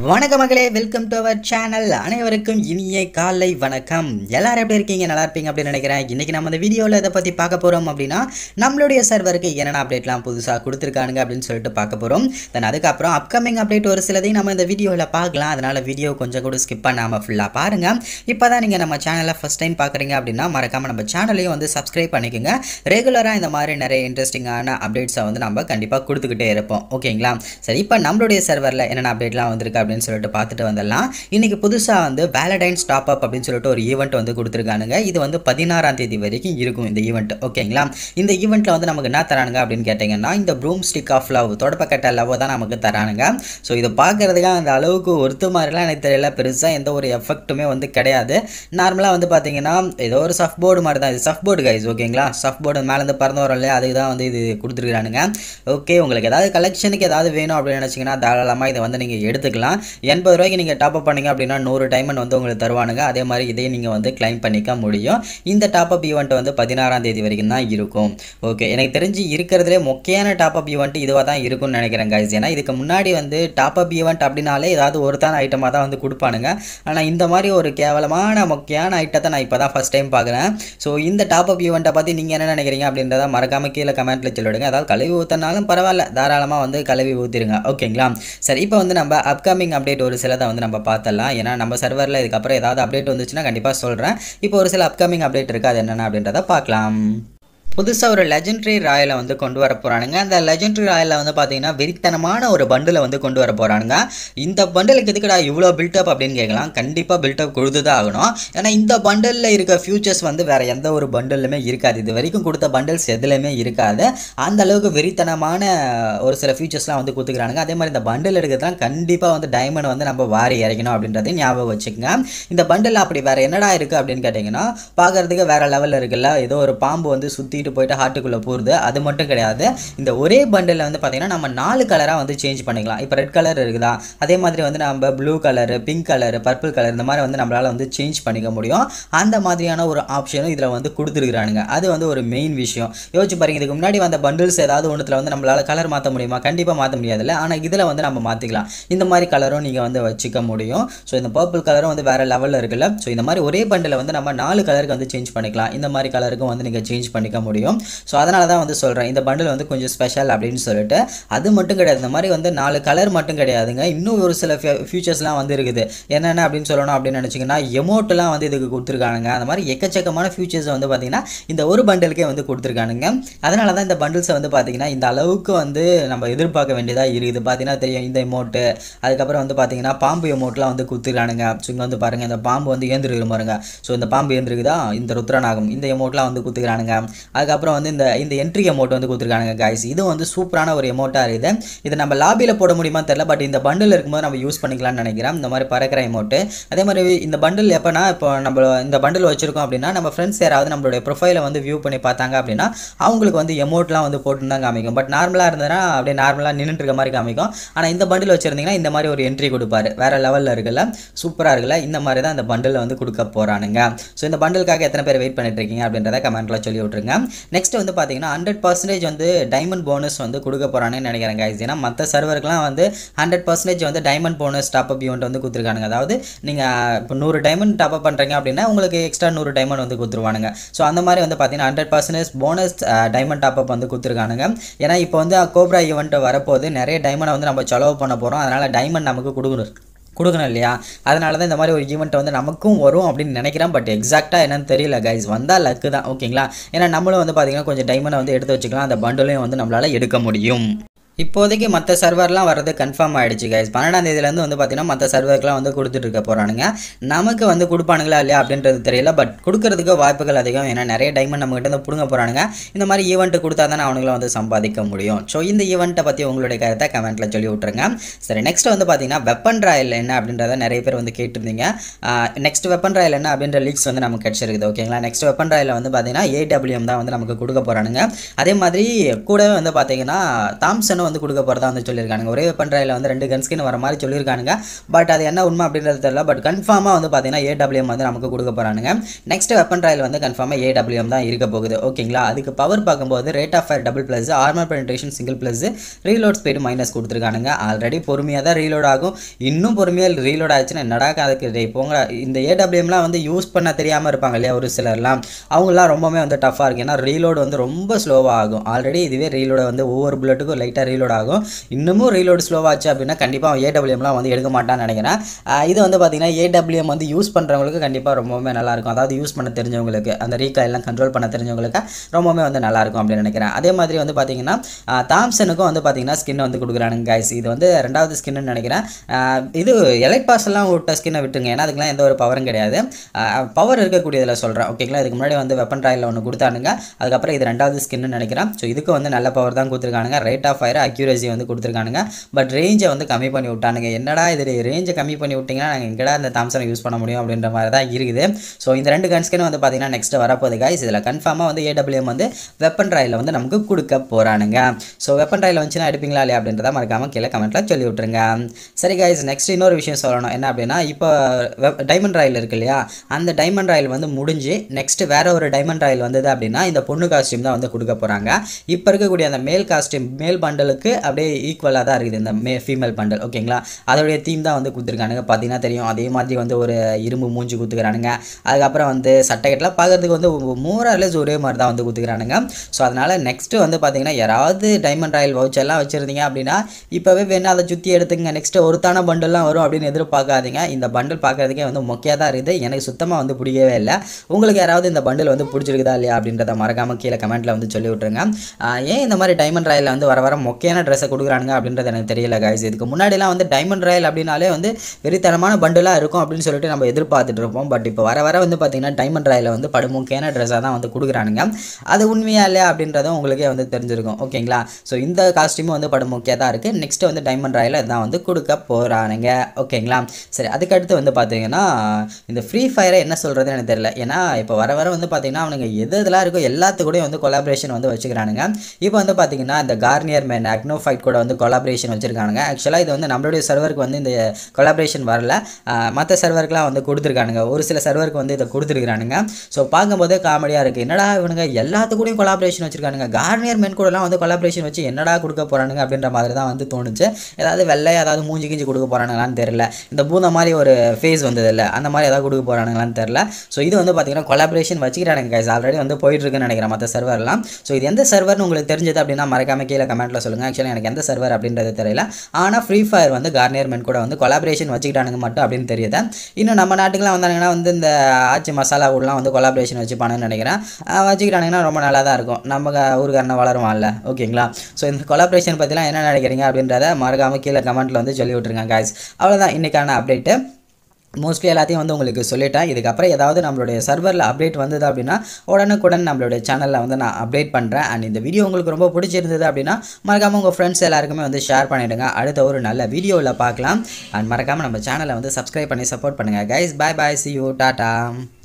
வணக்க மகளே welcome to our channel அனைவருக்கும் இனிய காலை வணக்கம் எல்லாரும் எப்படி இருக்கீங்க நல்லா இருப்பீங்க அப்படின்னு நினைக்கிறேன் இன்னைக்கு நம்ம இந்த வீடியோவில் இதை பற்றி பார்க்க போகிறோம் அப்படின்னா நம்மளுடைய சர்வருக்கு என்னென்ன அப்டேட்லாம் புதுசாக கொடுத்துருக்கானுங்க அப்படின்னு சொல்லிட்டு பார்க்க போகிறோம் தென் அதுக்கப்புறம் அப்கமிங் அப்டேட் ஒரு சிலதையும் நம்ம இந்த வீடியோவில் பார்க்கலாம் அதனால் வீடியோ கொஞ்சம் கூட ஸ்கிப் பண்ணாமல் ஃபுல்லாக பாருங்கள் இப்போ தான் நீங்கள் நம்ம சேனலை ஃபஸ்ட் டைம் பார்க்குறீங்க அப்படின்னா மறக்காமல் நம்ம சேனலையும் வந்து சப்ஸ்கிரைப் பண்ணிக்கோங்க ரெகுலராக இந்த மாதிரி நிறைய இன்ட்ரெஸ்டிங்கான அப்டேட்ஸை வந்து நம்ம கண்டிப்பாக கொடுத்துக்கிட்டே இருப்போம் ஓகேங்களா சரி இப்போ நம்மளுடைய சர்வரில் என்னென்ன அப்டேட்லாம் வந்திருக்கு அப்படின்னு சொல்லிட்டு பார்த்துட்டு வந்துடலாம் இன்றைக்கி புதுசாக வந்து வேலடைன்ஸ் டாப் அப் அப்படின்னு சொல்லிட்டு ஒரு ஈவெண்ட் வந்து கொடுத்துருக்கானுங்க இது வந்து பதினாறாம் தேதி வரைக்கும் இருக்கும் இந்த ஈவெண்ட் ஓகேங்களா இந்த ஈவெண்ட்டில் வந்து நமக்கு என்ன தரானுங்க அப்படின்னு கேட்டிங்கன்னா இந்த ப்ரூம் ஸ்டிக் ஆஃப் லவ் தொடப்பக்கட்ட லவ் தான் நமக்கு தரானுங்க ஸோ இதை பார்க்குறதுக்கு அந்த அளவுக்கு ஒருத்த மாதிரிலாம் எனக்கு தெரியல பெருசாக எந்த ஒரு எஃபெக்ட்டுமே வந்து கிடையாது நார்மலாக வந்து பார்த்தீங்கன்னா ஏதோ ஒரு சஃப் போர்டு மாதிரி தான் இது சஃப் போர்டு கைஸ் ஓகேங்களா சஃப் போர்டு மேலேருந்து பறந்து வரும் இல்லையா அதுக்கு தான் வந்து இது கொடுத்துருக்கானுங்க ஓகே உங்களுக்கு ஏதாவது கலெக்ஷனுக்கு ஏதாவது வேணும் அப்படின்னு நினச்சிங்கன்னா தாராளமாக இதை வந்து நீங்கள் எடுத்துக்கலாம் எண்பது ரூபாய்க்கு நீங்கள் டாப் அப் பண்ணீங்க அப்படின்னா நூறு டைமண்ட் வந்து உங்களுக்கு தருவானுங்க அதே மாதிரி இதையும் நீங்கள் வந்து கிளைம் பண்ணிக்க முடியும் இந்த டாப் அப் ஈவெண்ட் வந்து பதினாறாம் தேதி வரைக்கும் தான் இருக்கும் ஓகே எனக்கு தெரிஞ்சு இருக்கிறதுலே மொக்கையான டாப் அப் ஈவெண்ட் இதுவாக தான் இருக்கும்னு நினைக்கிறேன் கைஸ் ஏன்னா இதுக்கு முன்னாடி வந்து டாப் அப் ஈவெண்ட் அப்படின்னாலே ஏதாவது ஒருத்தான ஐட்டமாக தான் வந்து கொடுப்பானுங்க ஆனால் இந்த மாதிரி ஒரு கேவலமான மொக்கையான ஐட்டத்தை நான் இப்போ தான் ஃபஸ்ட் டைம் பார்க்குறேன் ஸோ இந்த டாப் அப் ஈவெண்ட்டை பற்றி நீங்கள் என்ன நினைக்கிறீங்க அப்படின்றத மறக்காம கீழே கமெண்ட்டில் சொல்லிவிடுங்க அதாவது கழுவி ஊற்றினாலும் பரவாயில்ல தாராளமாக வந்து கழுவி ஊற்றிருங்க ஓகேங்களா சரி இப்போ வந்து நம்ம அப்கமிங் அப்டேட் ஒரு சிலதை வந்து நம்ம பார்த்தலாம் ஏன்னா நம்ம சர்வரில் இதுக்கப்புறம் ஏதாவது அப்டேட் வந்துச்சுன்னா கண்டிப்பாக சொல்கிறேன் இப்போ ஒரு சில அப்கமிங் அப்டேட் இருக்குது அது என்னென்ன அப்படின்றத பார்க்கலாம் புதுசாக ஒரு லெஜெண்ட்ரி ராயலை வந்து கொண்டு வர போகிறானுங்க அந்த லெஜெண்ட்ரி ராயலில் வந்து பார்த்தீங்கன்னா வெறித்தனமான ஒரு பண்டிலை வந்து கொண்டு வர போகிறானுங்க இந்த பண்டலுக்கு எதுக்குடா இவ்வளோ பில்டப் அப்படின்னு கேட்கலாம் கண்டிப்பாக பில்டப் கொடுத்து தான் ஆகணும் ஏன்னா இந்த பண்டலில் இருக்க ஃபியூச்சர்ஸ் வந்து வேறு எந்த ஒரு பண்டல்லுமே இருக்காது இது வரைக்கும் கொடுத்த பண்டல்ஸ் எதுலையுமே இருக்காது அந்த அளவுக்கு வெறித்தனமான ஒரு சில ஃபியூச்சர்ஸ்லாம் வந்து கொடுத்துக்கிறானுங்க அதே மாதிரி இந்த பண்டில் எடுக்கிறதுலாம் கண்டிப்பாக வந்து டைமண்ட் வந்து நம்ம வாரி இறக்கணும் அப்படின்றதையும் ஞாபகம் வச்சுக்கோங்க இந்த பண்டில் அப்படி வேறு என்னடா இருக்குது அப்படின்னு கேட்டிங்கன்னா பார்க்குறதுக்கு வேறு லெவலில் இருக்குல்ல ஏதோ ஒரு பாம்பு வந்து சுற்றி தூக்கிட்டு போயிட்டு ஹார்ட்டுக்குள்ளே போகிறது அது மட்டும் கிடையாது இந்த ஒரே பண்டிலில் வந்து பார்த்திங்கன்னா நம்ம நாலு கலராக வந்து சேஞ்ச் பண்ணிக்கலாம் இப்போ ரெட் கலர் இருக்குதா அதே மாதிரி வந்து நம்ம blue colour pink colour purple colour இந்த மாதிரி வந்து நம்மளால் வந்து சேஞ்ச் பண்ணிக்க முடியும் அந்த மாதிரியான ஒரு ஆப்ஷனும் இதில் வந்து கொடுத்துருக்குறானுங்க அது வந்து ஒரு மெயின் விஷயம் யோசிச்சு பாருங்க இதுக்கு முன்னாடி வந்த பண்டில்ஸ் ஏதாவது ஒன்றுத்தில் வந்து நம்மளால் கலர் மாற்ற முடியுமா கண்டிப்பாக மாற்ற முடியாதுல்ல ஆனால் இதில் வந்து நம்ம மாற்றிக்கலாம் இந்த மாதிரி கலரும் நீங்கள் வந்து வச்சுக்க முடியும் ஸோ இந்த பர்பிள் கலரும் வந்து வேறு லெவலில் இருக்குல்ல ஸோ இந்த மாதிரி ஒரே பண்டில் வந்து நம்ம நாலு கலருக்கு வந்து சேஞ்ச் பண்ணிக்கலாம் இந்த மாதிரி கலருக்கும் வந்து நீங்கள் சேஞ்ச் பண்ணிக்க முடியும் ஸோ அதனால தான் வந்து சொல்கிறேன் இந்த பண்டில் வந்து கொஞ்சம் ஸ்பெஷல் அப்படின்னு சொல்லிட்டு அது மட்டும் கிடையாது இந்த மாதிரி வந்து நாலு கலர் மட்டும் கிடையாதுங்க இன்னும் ஒரு சில ஃபியூச்சர்ஸ்லாம் வந்து இருக்குது என்னென்ன அப்படின்னு சொல்லணும் அப்படின்னு நினச்சிங்கன்னா எமோட்டெலாம் வந்து இதுக்கு கொடுத்துருக்கானுங்க அந்த மாதிரி எக்கச்சக்கமான ஃபியூச்சர்ஸ் வந்து பார்த்திங்கன்னா இந்த ஒரு பண்டலுக்கே வந்து கொடுத்துருக்கானுங்க அதனால தான் இந்த பண்டில்ஸை வந்து பார்த்திங்கன்னா இந்த அளவுக்கு வந்து நம்ம எதிர்பார்க்க வேண்டியதாக இருக்குது பார்த்தீங்கன்னா தெரியும் இந்த எமோட்டு அதுக்கப்புறம் வந்து பார்த்திங்கன்னா பாம்பு எமோட்லாம் வந்து கொடுத்துருக்கானுங்க ஸோ இங்கே வந்து பாருங்கள் இந்த பாம்பு வந்து ஏந்திருக்கிற பாருங்க ஸோ இந்த பாம்பு ஏந்திருக்குதா இந்த ருத்ரநாகம் இந்த எமோட்லாம் வந்து கொடுத்துருக்கானுங்க அதுக்கப்புறம் வந்து இந்த இந்த என்ட்ரி எமௌண்ட் வந்து கொடுத்துருக்காங்க காய்ஸ் இதுவும் வந்து சூப்பரான ஒரு எமௌண்ட்டாக இருக்குது இது நம்ம லாபியில் போட முடியுமா தெரியல பட் இந்த பண்டில் இருக்கும்போது நம்ம யூஸ் பண்ணிக்கலாம்னு நினைக்கிறேன் இந்த மாதிரி பறக்கிற எமௌண்ட்டு அதே மாதிரி இந்த பண்டில் எப்போனா இப்போ நம்ம இந்த பண்டில் வச்சிருக்கோம் அப்படின்னா நம்ம ஃப்ரெண்ட்ஸ் யாராவது நம்மளுடைய ப்ரொஃபைலை வந்து வியூ பண்ணி பார்த்தாங்க அப்படின்னா அவங்களுக்கு வந்து எமௌண்ட்லாம் வந்து போட்டு தான் காமிக்கும் பட் நார்மலாக இருந்ததுன்னா அப்படியே நார்மலாக நின்றுட்டு இருக்க மாதிரி காமிக்கும் ஆனால் இந்த பண்டில் வச்சிருந்தீங்கன்னா இந்த மாதிரி ஒரு என்ட்ரி கொடுப்பாரு வேற லெவலில் இருக்குல்ல சூப்பராக இருக்குல்ல இந்த மாதிரி தான் இந்த பண்டில் வந்து கொடுக்க போகிறானுங்க ஸோ இந்த பண்டிலுக்காக எத்தனை பேர் வெயிட் பண்ணிட்டு இருக்கீங்க அப்படின்றத கமெண்ட்டில் சொல்லி விட்ருங்க நெக்ஸ்ட் வந்து பார்த்தீங்கன்னா ஹண்ட்ரட் பர்சன்டேஜ் வந்து டைமண்ட் போனஸ் வந்து கொடுக்க போகிறான்னு நினைக்கிறேன் கைஸ் ஏன்னா மற்ற சர்வருக்குலாம் வந்து ஹண்ட்ரட் பர்சன்டேஜ் வந்து diamond bonus top up event வந்து கொடுத்துருக்காங்க அதாவது நீங்கள் இப்போ நூறு டைமண்ட் டாப் அப் பண்ணுறீங்க அப்படின்னா உங்களுக்கு எக்ஸ்ட்ரா நூறு டைமண்ட் வந்து கொடுத்துருவானுங்க ஸோ அந்த மாதிரி வந்து பார்த்தீங்கன்னா hundred percentage bonus diamond top up வந்து கொடுத்துருக்கானுங்க ஏன்னா இப்போ வந்து கோப்ரா ஈவெண்ட் வரப்போது நிறைய டைமண்டை வந்து நம்ம செலவு பண்ண போகிறோம் அதனால் டைமண்ட் நமக்கு கொடுக்கணும் கொடுக்கணும் இல்லையா அதனால தான் இந்த மாதிரி ஒரு ஈவெண்ட் வந்து நமக்கும் வரும் அப்படின்னு நினைக்கிறேன் பட் எக்ஸாக்டாக என்னன்னு தெரியல கைஸ் வந்தால் லக்கு தான் ஓகேங்களா ஏன்னா நம்மளும் வந்து பார்த்திங்கன்னா கொஞ்சம் டைமண்டை வந்து எடுத்து வச்சுக்கலாம் அந்த பண்டலையும் வந்து நம்மளால் எடுக்க முடியும் இப்போதைக்கு மற்ற சர்வர்லாம் வர்றது கன்ஃபார்ம் ஆகிடுச்சு கைஸ் பன்னெண்டாம் தேதியிலேருந்து வந்து பார்த்தீங்கன்னா மற்ற சர்வருக்குலாம் வந்து கொடுத்துட்டு இருக்க போகிறானுங்க நமக்கு வந்து கொடுப்பானுங்களா இல்லையா அப்படின்றது தெரியல பட் கொடுக்கறதுக்கு வாய்ப்புகள் அதிகம் ஏன்னா நிறைய டைமண்ட் நம்மகிட்ட இருந்து பிடுங்க போகிறானுங்க இந்த மாதிரி ஈவெண்ட் கொடுத்தா தானே அவனுங்களை வந்து சம்பாதிக்க முடியும் ஸோ இந்த ஈவெண்ட்டை பற்றி உங்களுடைய கருத்தை கமெண்ட்டில் சொல்லி விட்ருங்க சரி நெக்ஸ்ட் வந்து பார்த்தீங்கன்னா வெப்பன் ராயல் என்ன அப்படின்றத நிறைய பேர் வந்து கேட்டிருந்தீங்க நெக்ஸ்ட் வெப்பன் ராயல் என்ன அப்படின்ற லீக்ஸ் வந்து நமக்கு கிடச்சிருக்குது ஓகேங்களா நெக்ஸ்ட் வெப்பன் ராயில் வந்து பார்த்தீங்கன்னா ஏடபிள்யூஎம் தான் வந்து நமக்கு கொடுக்க போகிறானுங்க அதே மாதிரி கூடவே வந்து பார்த்தீங்கன்னா தாம்சனும் ஸ்கின்னும் வந்து கொடுக்க போகிறதா வந்து சொல்லியிருக்காங்க ஒரே வெப்பன் ட்ரையில் வந்து ரெண்டு கன் ஸ்கின் வர மாதிரி சொல்லியிருக்கானுங்க பட் அது என்ன உண்மை அப்படின்றது தெரியல பட் கன்ஃபார்மாக வந்து பார்த்தீங்கன்னா ஏடபிள்யூஎம் வந்து நமக்கு கொடுக்க போகிறானுங்க நெக்ஸ்ட் வெப்பன் ட்ரையில் வந்து கன்ஃபார்மாக ஏடபிள்யூஎம் தான் இருக்க போகுது ஓகேங்களா அதுக்கு பவர் பார்க்கும்போது rate of fire double plus armour penetration single plus reload speed minus கொடுத்துருக்கானுங்க ஆல்ரெடி பொறுமையாக தான் ரீலோட் ஆகும் இன்னும் பொறுமையாக ரீலோட் ஆச்சுன்னா என்னடா அதுக்கு டேய் போங்க இந்த ஏடபிள்யூஎம்லாம் வந்து யூஸ் பண்ண தெரியாமல் இருப்பாங்க இல்லையா ஒரு சிலர்லாம் அவங்களாம் ரொம்பவே வந்து டஃப்பாக இருக்குது ஏன்னா ரீலோடு வந்து ரொம்ப ஸ்லோவாக ஆகும் ஆல்ரெடி இதுவே ரீலோட வந்து ஒவ்வொரு புல்லட்டுக்கும் லைட்டாக ரீலோட் ஆகும் இன்னமும் ரீலோடு ஸ்லோவாச்சு அப்படின்னா கண்டிப்பாக ஏடபிள்யூஎம்லாம் வந்து எடுக்க மாட்டான்னு நினைக்கிறேன் ஆஹ் இது வந்து பார்த்தீங்கன்னா ஏடபிள்யூஎம் வந்து யூஸ் பண்ணுறவங்களுக்கு கண்டிப்பாக ரொம்பவே நல்லாயிருக்கும் அதாவது யூஸ் பண்ண தெரிஞ்சவங்களுக்கு அந்த ரீகா எல்லாம் கண்ட்ரோல் பண்ண தெரிஞ்சவங்களுக்கு ரொம்பவே வந்து நல்லாயிருக்கும் அப்படின்னு நினைக்கிறேன் அதே மாதிரி வந்து பார்த்தீங்கன்னா ஆஹ் தாம்சனுக்கும் வந்து பார்த்தீங்கன்னா ஸ்கின் வந்து கொடுக்குறானுங்க கைஸ் இது வந்து ரெண்டாவது ஸ்கின்னு நினைக்கிறேன் ஆஹ் இது எலைட் பாஸ் எல்லாம் விட்ட ஸ்கின்னை விட்டுருங்க ஏன்னா அதுக்கெல்லாம் எந்த ஒரு பவரும் கிடையாது பவர் இருக்கக்கூடியதில் சொல்கிறேன் ஓகேங்களா இதுக்கு முன்னாடி வந்து வெப்பன் ட்ராயில் ஒன்று கொடுத்தானுங்க அதுக்கப்புறம் இது ரெண்டாவது ஸ்கின்னு நினைக்கிறேன் ஸோ இதுக்கு வந்து நல்ல பவர் தான் கொடுத்துருக்கானுங்க ரேட் ஆஃப் ஃபயர் அக்யூரசி வந்து கொடுத்துருக்கானுங்க பட் ரேஞ்சை வந்து கம்மி பண்ணி விட்டானுங்க என்னடா இது ரேஞ்சை கம்மி பண்ணி விட்டிங்கன்னா நாங்கள் எங்கடா இந்த தாம்சனை யூஸ் பண்ண முடியும் அப்படின்ற மாதிரி தான் இருக்குது ஸோ இந்த ரெண்டு கன் ஸ்கின் வந்து பார்த்தீங்கன்னா நெக்ஸ்ட் வரப்போகுது guys இதில் கன்ஃபார்மாக வந்து ஏடபிள்யூஎம் வந்து வெப்பன் ட்ராயில் வந்து நமக்கு கொடுக்க போகிறானுங்க ஸோ வெப்பன் ட்ராயில் வந்துச்சுன்னா எடுப்பீங்களா இல்லையா அப்படின்றத மறக்காமல் கீழே கமெண்ட்டில் சொல்லி விட்ருங்க சரி guys நெக்ஸ்ட் இன்னொரு விஷயம் சொல்லணும் என்ன அப்படின்னா இப்போ டைமண்ட் ராயில் இருக்கு இல்லையா அந்த டைமண்ட் ராயில் வந்து முடிஞ்சு நெக்ஸ்ட் வேற ஒரு டைமண்ட் ராயில் வந்தது அப்படின்னா இந்த பொண்ணு காஸ்டியூம் தான் வந்து கொடுக்க போகிறாங்க இப்போ இருக்கக்கூடிய அந்த மேல் காஸ்டியூம் மேல் பண்டலுக்கு அப்படியே ஈக்குவலாக தான் இருக்குது இந்த மே ஃபீமேல் பண்டல் ஓகேங்களா அதோடைய தீம் தான் வந்து கொடுத்துருக்கானுங்க பார்த்தீங்கன்னா தெரியும் அதே மாதிரி வந்து ஒரு இரும்பு மூஞ்சி கொடுத்துக்கிறானுங்க அதுக்கப்புறம் வந்து சட்டைக்கெட்டலாம் பார்க்கறதுக்கு வந்து மூராலேஸ் ஒரே மாதிரி தான் வந்து கொடுத்துக்கிறானுங்க ஸோ அதனால் நெக்ஸ்ட்டு வந்து பார்த்தீங்கன்னா யாராவது டைமண்ட் ராயல் வவுச்சர்லாம் வச்சுருந்தீங்க அப்படின்னா இப்போவே வேணா அதை சுற்றி எடுத்துங்க நெக்ஸ்ட்டு ஒருத்தான பண்டல்லாம் வரும் அப்படின்னு எதிர்பார்க்காதீங்க இந்த பண்டில் பார்க்கறதுக்கே வந்து மொக்கையாக தான் இருக்குது எனக்கு சுத்தமாக வந்து பிடிக்கவே இல்லை உங்களுக்கு யாராவது இந்த பண்டில் வந்து பிடிச்சிருக்குதா இல்லையா அப்படின்றத மறக்காமல் கீழே கமெண்ட்டில் வந்து சொல்லி விட்ருங்க ஆஹ் ஏன் இந்த மாதிரி டைமண்ட் ராயில் வந்து வர வர மொக்கையான ட்ரெஸ்ஸை கொடுக்குறானுங்க அப்படின்றது எனக்கு தெரியல guys இதுக்கு முன்னாடிலாம் வந்து டைமண்ட் ராயல் அப்படின்னாலே வந்து வெறித்தனமான பண்டலாக இருக்கும் அப்படின்னு சொல்லிட்டு நம்ம எதிர்பார்த்துட்டு இருப்போம் பட் இப்போ வர வர வந்து பார்த்தீங்கன்னா டைமண்ட் ராயில் வந்து படுமொக்கையான ட்ரெஸ்ஸாக தான் வந்து கொடுக்குறானுங்க அது உண்மையா இல்லையா அப்படின்றதும் உங்களுக்கே வந்து தெரிஞ்சிருக்கும் ஓகேங்களா ஸோ இந்த காஸ்டியூமும் வந்து படுமொக்கையாக தான் இருக்குது நெக்ஸ்ட் வந்து டைமண்ட் ராயில் தான் வந்து கொடுக்க போகிறானுங்க ஓகேங்களா சரி அதுக்கடுத்து வந்து பார்த்தீங்கன்னா இந்த ஃப்ரீ ஃபயரை என்ன சொல்கிறது எனக்கு தெரியல ஏன்னா இப்போ வர வர வந்து பார்த்தீங்கன்னா அவனுங்க எது இதெல்லாம் இருக்கோ எல்லாத்துக்கூடயும் வந்து கொலாபரேஷன் வந்து வச்சுக்கிறானுங்க இப்போ வந்து பார்த்தீங்கன்னா இந்த கார்னியர் மேன் அக்னோ ஃபைட் கூட வந்து கொலாபரேஷன் வச்சிருக்கானுங்க ஆக்சுவலாக இது வந்து நம்மளுடைய சர்வருக்கு வந்து இந்த கொலாபரேஷன் வரல மற்ற சர்வருக்குலாம் வந்து கொடுத்துருக்கானுங்க ஒரு சில சர்வருக்கு வந்து இதை கொடுத்துருக்கானுங்க ஸோ பார்க்கும்போதே காமெடியாக இருக்குது என்னடா இவனுங்க எல்லாத்துக்கூடயும் கொலாபரேஷன் வச்சிருக்கானுங்க கார்னியர் மேன் கூடலாம் வந்து கொலாபரேஷன் வச்சு என்னடா கொடுக்க போகிறானுங்க அப்படின்ற மாதிரி தான் வந்து தோணுச்சு ஏதாவது வெள்ளை ஏதாவது மூஞ்சி கிஞ்சி கொடுக்க போகிறானுங்களான்னு தெரியல இந்த பூந்த மாதிரி ஒரு ஃபேஸ் வந்தது இல்லை அந்த மாதிரி ஏதாவது கொடுக்க போகிறானுங்களான்னு தெரியல ஸோ இது வந்து பார்த்தீங்கன்னா கொலாபரேஷன் வச்சுக்கிறானுங்க கைஸ் ஆல்ரெடி வந்து போயிட்டு இருக்குன்னு நினைக்கிறேன் மற்ற சர்வர்லாம் ஸோ இது எந்த சர்வர்னு உங்களுக்கு தெரிஞ்சது அப்படின்னா மறக்காம கீழே கமெண்ட்டில் சொல்லுங்கள் ஆக்சுவலாக எனக்கு எந்த சர்வர் அப்படின்றது தெரியல ஆனால் ஃப்ரீ ஃபயர் வந்து கார்னியர் மென் கூட வந்து கொலாபரேஷன் வச்சுக்கிட்டானுங்க மட்டும் அப்படின்னு தெரியுது இன்னும் நம்ம நாட்டுக்குலாம் வந்தாங்கன்னா வந்து இந்த ஆச்சி மசாலா கூடலாம் வந்து கொலாபரேஷன் வச்சுப்பானுன்னு நினைக்கிறேன் ஆஹ் வச்சுக்கிட்டானுங்கன்னா ரொம்ப நல்லா தான் இருக்கும் நம்ம க- ஊருக்காரனை வளருவான்ல ஓகேங்களா ஸோ இந்த கொலாபரேஷன் பற்றிலாம் என்ன நினைக்கிறீங்க அப்படின்றத மறக்காம கீழே கமெண்ட்டில் வந்து சொல்லி விட்ருங்க guys அவ்வளோதான் இன்றைக்கான அப்டேட்டு மோஸ்ட்லி எல்லாத்தையும் வந்து உங்களுக்கு சொல்லிட்டேன் இதுக்கப்புறம் ஏதாவது நம்மளுடைய சர்வரில் அப்டேட் வந்தது அப்படின்னா உடனுக்குடன் நம்மளுடைய சேனலில் வந்து நான் அப்டேட் பண்ணுறேன் அண்ட் இந்த வீடியோ உங்களுக்கு ரொம்ப பிடிச்சிருந்தது அப்படின்னா மறக்காமல் உங்கள் ஃப்ரெண்ட்ஸ் எல்லாருக்குமே வந்து ஷேர் பண்ணிவிடுங்க அடுத்த ஒரு நல்ல வீடியோவில் பார்க்கலாம் அண்ட் மறக்காமல் நம்ம சேனலை வந்து சப்ஸ்கிரைப் பண்ணி சப்போர்ட் பண்ணுங்கள் guys bye bye see you tata